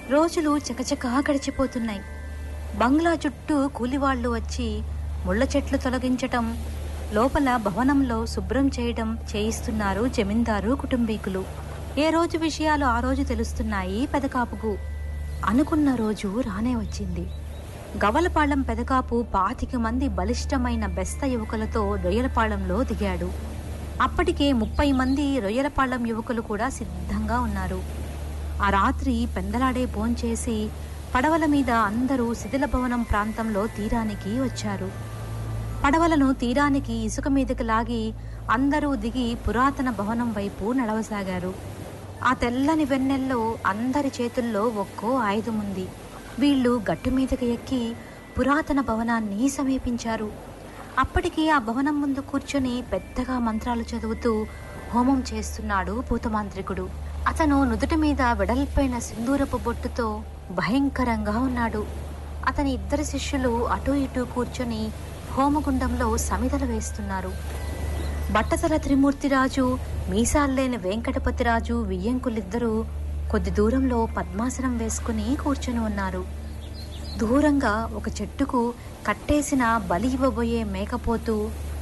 రోజులు చకచకా గడిచిపోతున్నాయి బంగ్లా చుట్టూ కూలివాళ్లు వచ్చి ముళ్ళ చెట్లు తొలగించటం లోపల భవనంలో శుభ్రం చేయడం చేయిస్తున్నారు జమీందారు కుటుంబీకులు ఏ రోజు విషయాలు ఆ రోజు తెలుస్తున్నాయి పెదకాపుకు అనుకున్న రోజు రానే వచ్చింది గవలపాళెం పెదకాపు పాతిక మంది బలిష్టమైన బెస్త యువకులతో రొయ్యలపాళెంలో దిగాడు అప్పటికే ముప్పై మంది రొయ్యలపాళెం యువకులు కూడా సిద్ధంగా ఉన్నారు ఆ రాత్రి పెందలాడే భోంచేసి పడవల మీద అందరూ శిథిల భవనం ప్రాంతంలో తీరానికి వచ్చారు పడవలను తీరానికి ఇసుక మీదకి లాగి అందరూ దిగి పురాతన భవనం వైపు నడవసాగారు ఆ తెల్లని వెన్నెల్లో అందరి చేతుల్లో ఒక్కో ఆయుధం ఉంది వీళ్ళు గట్టు మీదకి ఎక్కి పురాతన భవనాన్ని సమీపించారు అప్పటికి ఆ భవనం ముందు కూర్చొని పెద్దగా మంత్రాలు చదువుతూ హోమం చేస్తున్నాడు భూతమాంత్రికుడు అతను నుదుటి మీద వెడల్పైన సింధూరపు బొట్టుతో భయంకరంగా ఉన్నాడు అతని ఇద్దరు శిష్యులు అటూ ఇటూ కూర్చొని హోమగుండంలో సమిదలు వేస్తున్నారు బట్టతల త్రిమూర్తిరాజు మీసాల్లేని వెంకటపతిరాజు వియ్యంకులిద్దరూ కొద్ది దూరంలో పద్మాసనం వేసుకుని కూర్చొని ఉన్నారు దూరంగా ఒక చెట్టుకు కట్టేసిన బలి ఇవ్వబోయే మేకపోతూ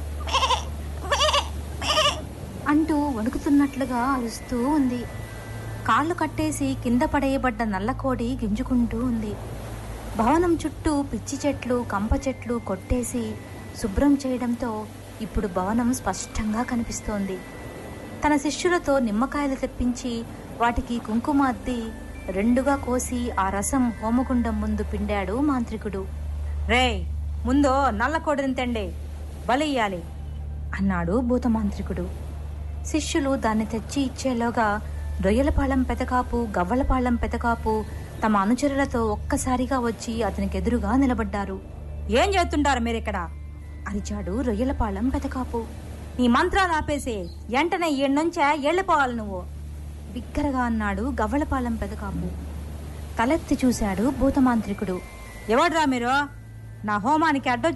అంటూ వణుకుతున్నట్లుగా అరుస్తూ ఉంది కాళ్ళు కట్టేసి కింద పడేయబడ్డ నల్లకోడి గింజుకుంటూ ఉంది భవనం చుట్టూ పిచ్చి చెట్లు కంప చెట్లు కొట్టేసి శుభ్రం చేయడంతో ఇప్పుడు భవనం స్పష్టంగా కనిపిస్తోంది తన శిష్యులతో నిమ్మకాయలు తెప్పించి వాటికి కుంకుమ అద్ది రెండుగా కోసి ఆ రసం హోమగుండం ముందు పిండాడు మాంత్రికుడు రే ముందో నల్లకోడిని తెండే బలియ్యాలి అన్నాడు భూతమాంత్రికుడు శిష్యులు దాన్ని తెచ్చి ఇచ్చేలోగా రొయ్యలపాళెం పెదకాపు గవ్వలపాళెం పెదకాపు తమ అనుచరులతో ఒక్కసారిగా వచ్చి అతనికి ఎదురుగా నిలబడ్డారు ఏం చేస్తుంటారు మీరిక్కడ అరిచాడు రొయ్యలపాళెం పెదకాపు నీ మంత్రాలు ఆపేసే వెంటనే నుంచే వెళ్ళిపోవాలి నువ్వు బిగ్గరగా అన్నాడు గవ్వలపాలెం పెదకాపు తలెత్తి చూశాడు భూతమాంత్రికుడు ఎవడ్రా మీరు నా హోమానికి అడ్డు